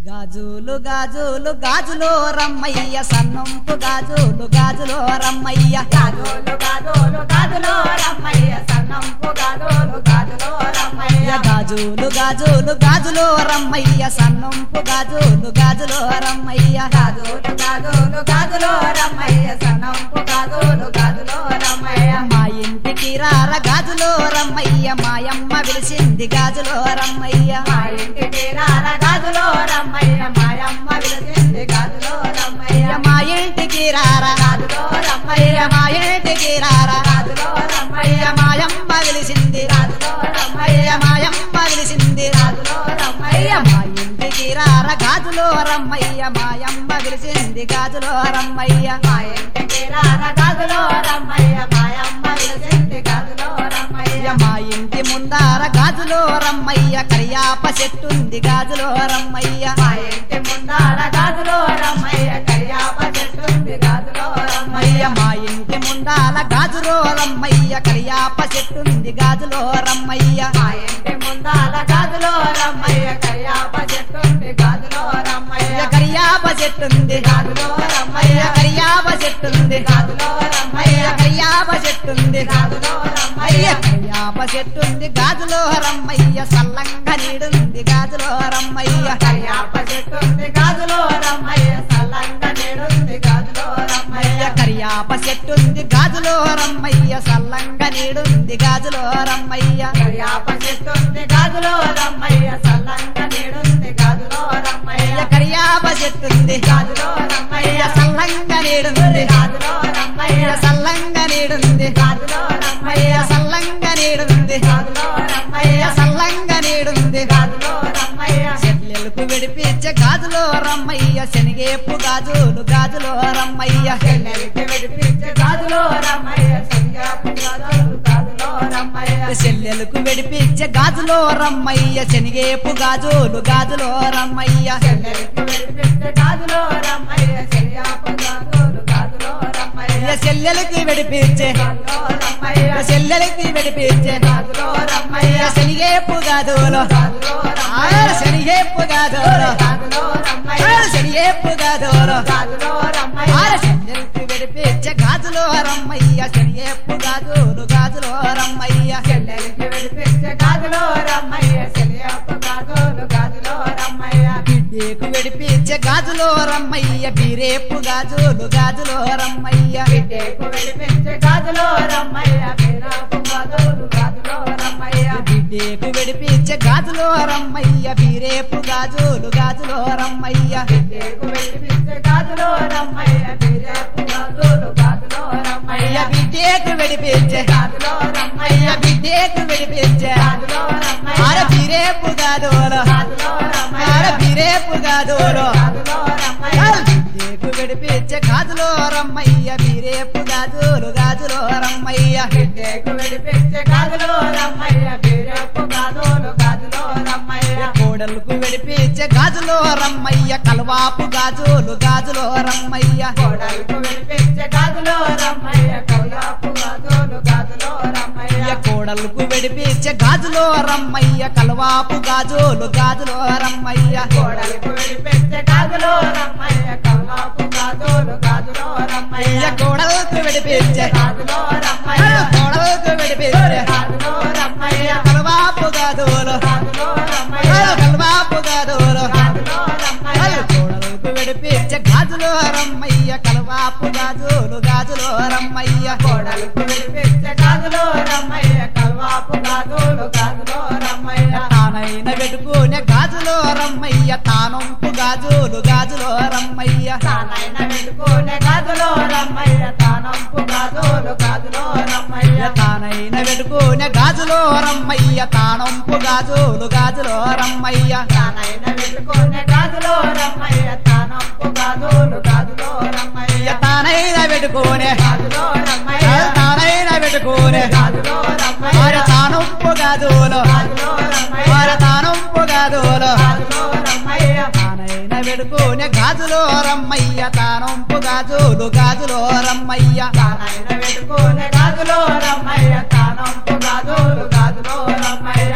గాజులు గాజులు గాజులో రమ్మయ్య సన్నంపు గాజులు గాజులో రమ్మయ్య గాజులు గాజులు గాజులో రమ్మయ్య సన్నంపు గాజులు గాజులో రమ్మయ్య గాజులు గాజులు గాజులో రమ్మయ్య సన్నంపు గాజులు గాజులో రమ్మయ్య గాజులు గాజులు గాజులో రమ్మయ్య సన్నంపు గాజులు గాజులో రమ్మయ్య మా ఇంటికి రార గాజులో రమ్మయ్య మాయమ్మ విలిసింది గాజులో రమ్మయ్య మా ఇంటికి రార గాజులో రమ్మయ్య మాయమ్మ విలిసింది గాజులో రమ్మయ్య మా ఇంటికి రార గాజులో రమ్మయ్య మా ఇంటికి రార గాజులో రమ్మయ్య మాయమ్మ విలిసింది గాజులో రమ్మయ్య మాయమ్మ విలిసింది గాజులో రమ్మయ్య మా ఇంటికి రార గాజులో రమ్మయ్య మాయమ్మ విలిసింది గాజులో రమ్మయ్య మా ఇంటికి రార గాజులో రమ్మయ్య మాయమ్మ విలిసింది గాజులో రమ్మయ్య మా ఇంటి ముందార గాజులో రమ్మయ్య కరియాప చెట్టుంది గాజులో రమ్మయ్య మా ఇంటి ముందార గాజులో రమ్మయ్య కరియాప చెట్టుంది గాజులో మయ్య రమ్మయ్య మా ఇంటి ముందాల గాజులో రమ్మయ్య కరియాప చెట్టుంది గాజులో రమ్మయ్య మా ఇంటి ముందాల గాజులో రమ్మయ్య కరియాప చెట్టుంది గాజులో రమ్మయ్య కరియాప చెట్టుంది గాజులో రమ్మయ్య కరియాప చెట్టుంది గాజులో రమ్మయ్య కరియాప చెట్టుంది గాజులో రమ్మయ్య కరియాప చెట్టుంది గాజులో రమ్మయ్య సల్లంగా నీడుంది గాజులో రమ్మయ్య కరియాప చెట్టుంది గాజులో రమ్మయ్య సల్లంగా నేడుంది గాజులో రమ్మయ్య కరియాప చెట్టుంది గాజులో రమ్మయ్య సల్లంగా నీడుంది గాజులో రమ్మయ్య కరియాప చెట్టుంది గాజులో రమ్మయ్య సల్లంగా నేడుంది గాజులో రమ్మయ్య కరియాప చెట్టుంది గాజులో రమ్మయ్య సల్లంగా నీడుంది గాజులో రమ్మయ్య సల్లంగా నీడుంది గాజులో రమ్మయ్య సల్లంగా నీడుంది గాజులో రమ్మయ్య సల్లంగా నీడుంది గాజులో రమ్మయ్య చెల్లెలకు విడిపించే గాజులో రమ్మయ్య శనిగేపు గాజులు గాజులో రమ్మయ్య చెల్లెలికి విడిపించే గాజులో రమ్మయ్య సంగాపు గాజులు గాజులో రమ్మయ్య చెల్లెలకు విడిపించే గాజులో రమ్మయ్య శనిగేపు గాజులు గాజులో రమ్మయ్య చెల్లెలికి విడిపించే గాజులో రమ్మయ్య సంగాపు గాజులు గాజులో రమ్మయ్య చెల్లెలకి విడిపించే గాజులో రమ్మయ్య చెల్లెలకి విడిపించే గాజులో రమ్మయ్య శనిగేపు గాజులు గాజులో ఆ, రమ్మయ్య శనిగేపు గాజులు గాజులో ఆ, రమ్మయ్య శనిగేపు గాజులు గాజులో ఆ, రమ్మయ్య చెల్లెలకి విడిపించే గాజులో రమ్మయ్య శనిగేపు గాజులు గాజులో రమ్మయ్య చెల్లెలికి విడిపించే గాజులో రమ్మయ్య చెలియప్ప గాజులు గాజులో రమ్మయ్య బిడ్డేకు విడిపించే గాజులో రమ్మయ్య బీరేపు గాజులు గాజులో రమ్మయ్య బిడ్డకు విడిపించే గాజులో రమ్మయ్య బీరాపు గాజులు గాజులో రమ్మయ్య బిడ్డేకు విడిపించే గాజులో రమ్మయ్య బీరేపు గాజులు గాజులో రమ్మయ్య బిడ్డకు విడిపించే గాజులో రమ్మయ్య బీరాపు గాజులు గాజులో రమ్మయ్య అయ్య బిడ్డేకు విడిపించే గాజులో రమ్మయ్య అయ్య బిడ్డేకు విడిపించే గాజులో రమ్మయ్య ఆర బీరేపు గాజులు గాజులో రమ్మయ్య ఆర బీరేపు గాజులు గాజులో రమ్మయ్య బిడ్డేకు విడిపించే గాజులో రమ్మయ్య బీరేపు గాజులు గాజులో రమ్మయ్య బిడ్డకు విడిపించే గాజులో రమ్మయ్య బీరాపు గాజులు గాజులో రమ్మయ్య కోడలకు విడిపించే గాజులో రమ్మయ్య కలవాపు గాజులు గాజులో రమ్మయ్య కోడలకు విడిపించే గాజులో రమ్మయ్య కౌయాపు గాజులు గాజులో రమ్మయ్య కోడలకు విడిపించే గాజులో రమ్మయ్య కలవాపు గాజులు గాజులో రమ్మయ్య కోడలకు విడిపించే గాజులో రమ్మయ్య కౌయాపు గాజులు గాజులో రమ్మయ్య అయ్య కోడలకు విడిపించే గాజులో రమ్మయ్య కోడలకు విడిపించే గాజులో రమ్మయ్య కలవాపు గాజులు గాజులో రమ్మయ్య కలవాపు గాజులు గాజులో రమ్మయ్య కోడలకు విడిపించే గాజులో రమ్మయ్య కలవాపు గాజులు గాజులో రమ్మయ్య కోడలకు విడిపించే గాజులో రమ్మయ్య కల్వాపు గాజులు గాజులో రమ్మయ్య తానైన పెట్టుకునే గాజులో రమ్మయ్య తానొంపు గాజులు గాజులో రమ్మయ్య తానైన పెట్టుకునే గాజులో రమ్మయ్య తానంపు గాజులు గాజులో రమ్మయ్య తానైన పెట్టుకునే గాజులో రమ్మయ్య తానొంపు గాజులు గాజులో రమ్మయ్య తానైన పెట్టుకునే గాజులో రమ్మయ్య తానంపు గాజులు గాజులో రమ్మయ్య తానైన పెట్టుకునే గాజులో రమ్మయ్య తానైన పెట్టుకునే గాజులో రమ్మయ్య మరి తానొంపు గాజులు గాజులో రమ్మయ్య మరి తానొంపు గాజులు గాజులో రమ్మయ్య తానైన పెట్టుకునే గాజులో రమ్మయ్య తానొంపు గాజులు గాజులో రమ్మయ్య తానైన పెట్టుకునే గాజులో రమ్మయ్య తానంపు గాజులు గాజులో రమ్మయ్య పైస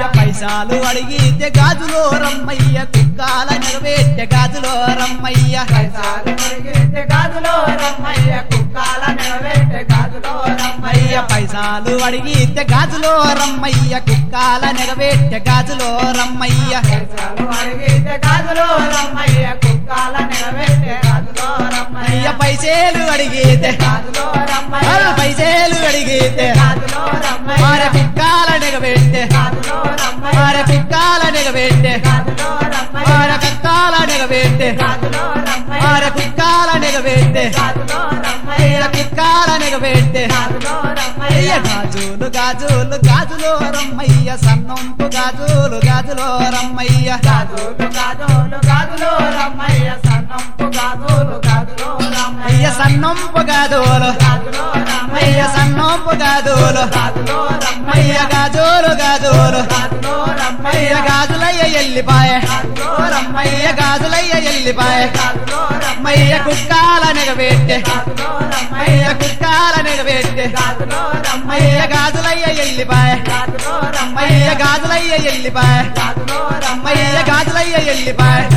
పైసాలు అడిగితే గాజులో రమ్మయ్య కుక్కాల నెరవేర్చే గాజులో రమ్మయ్య పైసాలు మురిగితే గాజులో రమ్మయ్య కుక్కాల నిలబెట్టే గాజులో రమ్మయ్య అయ్య పైసాలు అడిగితే గాజులో రమ్మయ్య కుక్కాల నెరవేర్చే గాజులో రమ్మయ్య పైసాలు అడిగితే గాజులో రమ్మయ్య కుక్కాల నిలబెట్టే గాజులో రమ్మయ్య అయ్య పైసేలు అడిగితే గాజులో ఆ రమ్మయ్య పైసేలు అడిగితే గాజులో రమ్మయ్య మారే కుక్కాల నెగబెట్టే గాజులో రమ్మయ్య మారే కుక్కాల నెగబెట్టే గాజులో రమ్మయ్య మారే కుక్కాల నెగబెట్టే గాజులో రమ్మయ్య మారే కుక్కాల నెగబెట్టే గాజులో రమ్మయ్య అయ్య కుక్కాల నెగబెట్టే గాజులో అయ్య రమ్మయ్య గాజులు గాజులు గాజులో రమ్మయ్య సన్నంపు గాజులు గాజులో రమ్మయ్య గాజులు గాజులు గాజులో రమ్మయ్య సన్నంపు గాజులు గాజులో రమ్మయ్య అయ్య సన్నంపు గాజులు గాజులో రమ్మయ్య అయ్య సన్నంపు గాజులు గాజులో రమ్మయ్య అయ్య గాజులు గాజులు గాజులో రమ్మయ్య అయ్య గాజులయ్య ఎల్లిపాయ గాజులో అయ్య గాజులయ్య ఎల్లిపాయ గాజులో మయ్య కుక్కాల నెగబెట్టే గాజులో రమ్మయ్య మయ్య కుక్కాల నెగబెట్టే గాజులో రమ్మయ్య మయ్య గాజులయ్య ఎల్లిపాయ గాజులో రమ్మయ్య మయ్య గాజులయ్య ఎల్లిపాయ గాజులో రమ్మయ్య మయ్య గాజులయ్య ఎల్లిపాయ